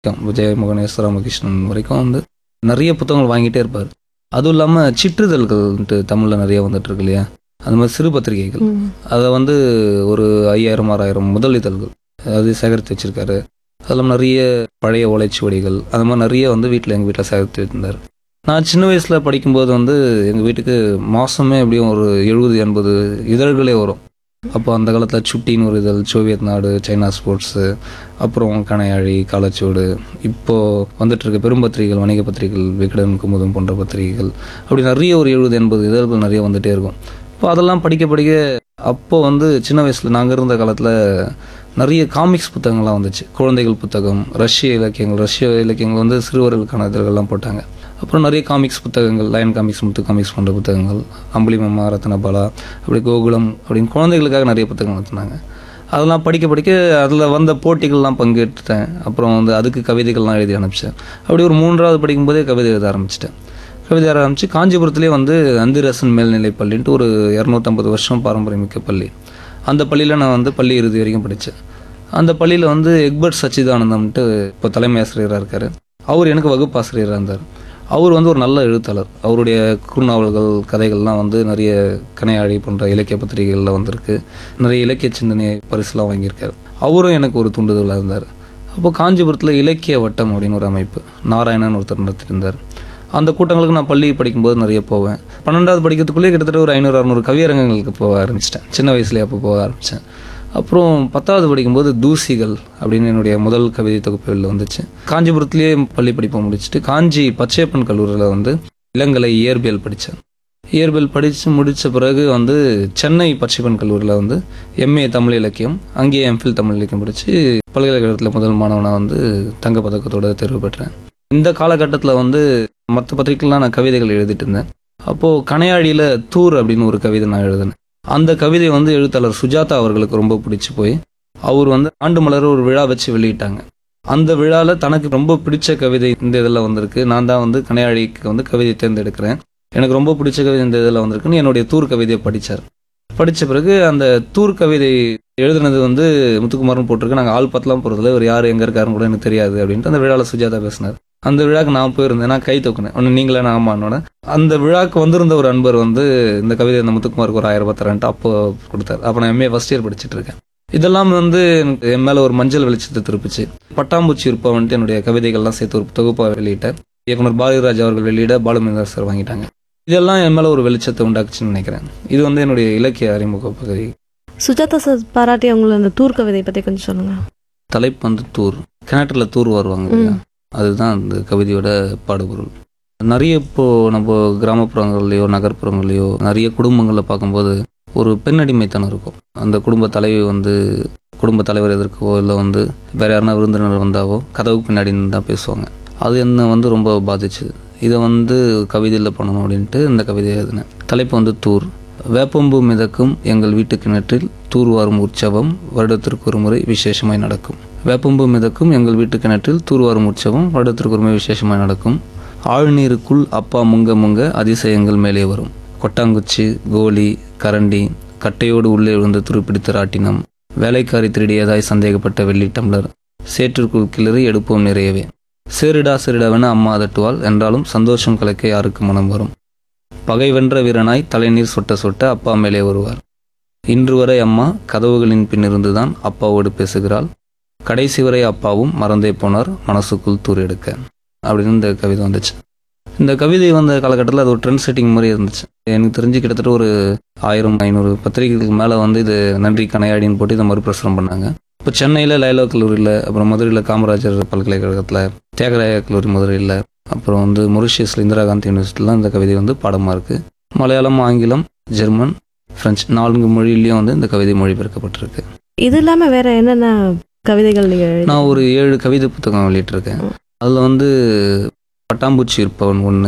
Vijayamohan S Ramakrishnan வரைக்கும் வந்து நிறைய புத்தகங்கள் வாங்கிட்டே இருப்பார் அதுவும் இல்லாமல் சிற்றிதழ்கள்ன்ட்டு தமிழில் நிறைய வந்துட்டு இருக்கு இல்லையா அந்த மாதிரி சிறு பத்திரிகைகள் ம். அதை வந்து ஒரு ஐயாயிரம் ஆறாயிரம் முதல் இதழ்கள் அது சேகரித்து வச்சிருக்காரு அதெல்லாம் நிறைய பழைய ஓலைச்சுவடிகள் அந்த மாதிரி நிறைய வந்து வீட்டில் எங்கள் வீட்டில் சேகரித்து வச்சிருந்தார் நான் சின்ன வயசில் படிக்கும்போது வந்து எங்கள் வீட்டுக்கு மாதமே எப்படியும் ஒரு எழுபது எண்பது இதழ்களே வரும் அப்போ அந்த காலத்தில் சுட்டின்னு ஒரு இதழ் சோவியத் நாடு சைனா ஸ்போர்ட்ஸு அப்புறம் கணையாழி காலச்சோடு இப்போது வந்துட்டு இருக்க பெரும் பத்திரிகைகள் வணிக பத்திரிகைகள் விகடன் குமுதம் போன்ற பத்திரிகைகள் அப்படி நிறைய ஒரு எழுபது எண்பது இதழ்கள் நிறைய வந்துட்டே இருக்கும் இப்போ அதெல்லாம் படிக்க படிக்க அப்போ வந்து சின்ன வயசில் நாங்கள் இருந்த காலத்தில் நிறைய காமிக்ஸ் புத்தகங்கள்லாம் வந்துச்சு குழந்தைகள் புத்தகம் ரஷ்ய இலக்கியங்கள் ரஷ்ய இலக்கியங்கள் வந்து சிறுவர்களுக்கான இதழ்கள்லாம் போட்டாங்க அப்புறம் நிறைய காமிக்ஸ் புத்தகங்கள் லயன் காமிக்ஸ் முத்து காமிக்ஸ் போன்ற புத்தகங்கள் அம்புலி மம்மா ரத்னபாலா அப்படி கோகுலம் அப்படின்னு குழந்தைகளுக்காக நிறைய புத்தகங்கள் நடத்தினாங்க அதெல்லாம் படிக்க படிக்க அதில் வந்த போட்டிகள்லாம் பங்கேற்றுட்டேன் அப்புறம் வந்து அதுக்கு கவிதைகள்லாம் எழுதி அனுப்பிச்சேன் அப்படி ஒரு மூன்றாவது படிக்கும்போதே கவிதை எழுத ஆரம்பிச்சிட்டேன் கவிதை எழுத ஆரம்பித்து காஞ்சிபுரத்துலேயே வந்து அந்திரசன் மேல்நிலைப் பள்ளின்ட்டு ஒரு இரநூத்தம்பது வருஷம் பாரம்பரியமிக்க பள்ளி அந்த பள்ளியில் நான் வந்து பள்ளி இறுதி வரைக்கும் படித்தேன் அந்த பள்ளியில் வந்து எக்பர்ட் சச்சிதானந்தம்ட்டு இப்போ தலைமை ஆசிரியராக இருக்கார் அவர் எனக்கு வகுப்பு ஆசிரியராக இருந்தார் அவர் வந்து ஒரு நல்ல எழுத்தாளர் அவருடைய குறுநாவல்கள் கதைகள்லாம் வந்து நிறைய கனையாழி போன்ற இலக்கிய பத்திரிகைகளில் வந்திருக்கு நிறைய இலக்கிய சிந்தனை பரிசுலாம் வாங்கியிருக்காரு அவரும் எனக்கு ஒரு தூண்டுதலாக இருந்தார் அப்போ காஞ்சிபுரத்தில் இலக்கிய வட்டம் அப்படின்னு ஒரு அமைப்பு நாராயணன் ஒருத்தர் நடத்தியிருந்தார் அந்த கூட்டங்களுக்கு நான் பள்ளி படிக்கும்போது நிறைய போவேன் பன்னெண்டாவது படிக்கிறதுக்குள்ளேயே கிட்டத்தட்ட ஒரு ஐநூறு அறநூறு கவியரங்கங்களுக்கு போக ஆரம்பிச்சிட்டேன் சின்ன வயசுலேயே அப்போ போக ஆரம்பித்தேன் அப்புறம் பத்தாவது படிக்கும்போது தூசிகள் அப்படின்னு என்னுடைய முதல் கவிதை தொகுப்பு வெளில வந்துச்சு காஞ்சிபுரத்துலேயே பள்ளி படிப்பை முடிச்சுட்டு காஞ்சி பச்சையப்பன் கல்லூரியில் வந்து இளங்கலை இயற்பியல் படித்தேன் இயற்பியல் படித்து முடித்த பிறகு வந்து சென்னை பச்சையப்பன் கல்லூரியில் வந்து எம்ஏ தமிழ் இலக்கியம் அங்கேயே எம்ஃபில் தமிழ் இலக்கியம் படித்து பல்கலைக்கழகத்தில் முதல் மாணவனாக வந்து தங்கப் பதக்கத்தோட தேர்வு பெற்றேன் இந்த காலகட்டத்தில் வந்து மற்ற பத்திரிகைலாம் நான் கவிதைகள் எழுதிட்டு இருந்தேன் அப்போது கனையாழியில் தூர் அப்படின்னு ஒரு கவிதை நான் எழுதினேன் அந்த கவிதை வந்து எழுத்தாளர் சுஜாதா அவர்களுக்கு ரொம்ப பிடிச்சி போய் அவர் வந்து ஆண்டு மலர் ஒரு விழா வச்சு வெளியிட்டாங்க அந்த விழாவில் தனக்கு ரொம்ப பிடிச்ச கவிதை இந்த இதில் வந்திருக்கு நான் தான் வந்து கனையாழிக்கு வந்து கவிதை தேர்ந்தெடுக்கிறேன் எனக்கு ரொம்ப பிடிச்ச கவிதை இந்த இதில் வந்திருக்குன்னு என்னுடைய தூர் கவிதையை படித்தார் படித்த பிறகு அந்த தூர் கவிதை எழுதுனது வந்து முத்துக்குமார்னு போட்டிருக்கு நாங்கள் ஆள் பத்தலாம் போகிறதுல இவர் யார் எங்கே இருக்காருன்னு கூட எனக்கு தெரியாது அப்படின்ட்டு அந்த விழாவில் சுஜாதா பேசினார் அந்த விழாக்கு நான் போயிருந்தேன் நான் கை தூக்குனேன் ஒன்று நீங்களே நான் ஆமானோட அந்த விழாக்கு வந்திருந்த ஒரு அன்பர் வந்து இந்த கவிதை இந்த முத்துக்குமாருக்கு ஒரு ஆயிரம் ரூபாய் தரேன்ட்டு அப்போ கொடுத்தாரு அப்போ நான் எம்ஏ ஃபஸ்ட் இயர் படிச்சுட்டு இருக்கேன் இதெல்லாம் வந்து எனக்கு என் மேலே ஒரு மஞ்சள் வெளிச்சத்தை திருப்பிச்சு பட்டாம்பூச்சி இருப்பவன்ட்டு என்னுடைய கவிதைகள்லாம் சேர்த்து ஒரு தொகுப்பாக வெளியிட்டேன் இயக்குனர் பாரதிராஜ் அவர்கள் வெளியிட பாலுமேந்தர் சார் வாங்கிட்டாங்க இதெல்லாம் என் மேலே ஒரு வெளிச்சத்தை உண்டாக்குச்சுன்னு நினைக்கிறேன் இது வந்து என்னுடைய இலக்கிய அறிமுக பகுதி சுஜாதா சார் பாராட்டி அவங்கள அந்த தூர் கவிதை பற்றி கொஞ்சம் சொல்லுங்க தலைப்பு வந்து தூர் கிணற்றுல தூர் வருவாங்க இல்லையா அதுதான் அந்த கவிதையோட பாடுபொருள் நிறைய இப்போ நம்ம கிராமப்புறங்கள்லையோ நகர்ப்புறங்கள்லையோ நிறைய குடும்பங்களில் பார்க்கும்போது ஒரு பெண் அடிமைத்தனம் இருக்கும் அந்த குடும்ப தலைவி வந்து குடும்ப தலைவர் எதிர்க்கவோ இல்லை வந்து வேற யாருனா விருந்தினர் வந்தாவோ கதவுக்கு பின்னாடி நின்று தான் பேசுவாங்க அது என்ன வந்து ரொம்ப பாதிச்சுது இதை வந்து கவிதையில் பண்ணணும் அப்படின்ட்டு இந்த கவிதையை எழுதினேன் தலைப்பு வந்து தூர் வேப்பம்பூ மிதக்கும் எங்கள் வீட்டு கிணற்றில் தூர்வாரும் உற்சவம் வருடத்திற்கு ஒரு முறை விசேஷமாய் நடக்கும் வேப்பம்பூ மிதக்கும் எங்கள் வீட்டு கிணற்றில் தூர்வாரும் உற்சவம் வருடத்திற்கு ஒரு முறை விசேஷமாய் நடக்கும் ஆழ்நீருக்குள் அப்பா முங்க முங்க அதிசயங்கள் மேலே வரும் கொட்டாங்குச்சி கோலி கரண்டி கட்டையோடு உள்ளே விழுந்து துருப்பிடித்த ராட்டினம் வேலைக்காரி திருடியதாய் சந்தேகப்பட்ட வெள்ளி டம்ளர் சேற்றிற்குள் கிளறி எடுப்போம் நிறையவே சேரிடா சேரிடாவென அம்மா அதட்டுவாள் என்றாலும் சந்தோஷம் கலக்க யாருக்கு மனம் வரும் பகை வென்ற வீரனாய் தலைநீர் சொட்ட சொட்ட அப்பா மேலே வருவார் இன்று வரை அம்மா கதவுகளின் பின்னிருந்துதான் அப்பாவோடு பேசுகிறாள் கடைசி வரை அப்பாவும் மறந்தே போனார் மனசுக்குள் தூர் எடுக்க அப்படின்னு இந்த கவிதை வந்துச்சு இந்த கவிதை வந்த காலகட்டத்தில் அது ஒரு ட்ரெண்ட் செட்டிங் மாதிரி இருந்துச்சு எனக்கு தெரிஞ்சு கிட்டத்தட்ட ஒரு ஆயிரம் ஐநூறு பத்திரிகைகளுக்கு மேலே வந்து இது நன்றி கனையாடின்னு போட்டு இதை மறுபிரசுரம் பண்ணாங்க இப்போ சென்னையில் லைலா கல்லூரியில் அப்புறம் மதுரையில் காமராஜர் பல்கலைக்கழகத்தில் தியாகராய கல்லூரி மதுரையில் அப்புறம் வந்து மொரிஷியஸில் இந்திரா காந்தி யூனிவர்சிட்டிலாம் இந்த கவிதை வந்து பாடமாக இருக்குது மலையாளம் ஆங்கிலம் ஜெர்மன் ஃப்ரெஞ்சு நான்கு மொழியிலையும் வந்து இந்த கவிதை மொழிபெயர்க்கப்பட்டிருக்கு இது இல்லாமல் வேற என்னென்ன கவிதைகள் நீங்கள் எழுதி நான் ஒரு ஏழு கவிதை புத்தகம் வெளியிட்டிருக்கேன் அதில் வந்து பட்டாம்பூச்சி இருப்பவன் ஒன்று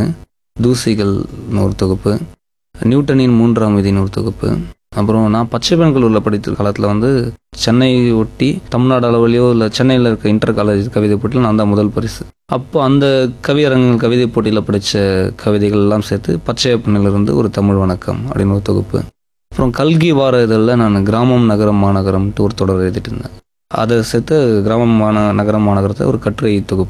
தூசிகள்னு ஒரு தொகுப்பு நியூட்டனின் மூன்றாம் விதின்னு ஒரு தொகுப்பு அப்புறம் நான் பச்சை பெண்களூரில் படித்த காலத்தில் வந்து சென்னை ஒட்டி தமிழ்நாடு அளவுலையோ இல்லை சென்னையில் இருக்க இன்டர் காலேஜ் கவிதை போட்டியில் நான் தான் முதல் பரிசு அப்போ அந்த கவியரங்கு கவிதை போட்டியில் படித்த கவிதைகள் எல்லாம் சேர்த்து பச்சையப்பனிலிருந்து ஒரு தமிழ் வணக்கம் அப்படின்னு ஒரு தொகுப்பு அப்புறம் கல்கி வார இதழில் நான் கிராமம் நகரம் மாநகரம்ட்டு ஒரு தொடர் எழுதிட்டு இருந்தேன் அதை சேர்த்து கிராமம் மாந நகரம் மாநகரத்தை ஒரு கட்டுரை தொகுப்பு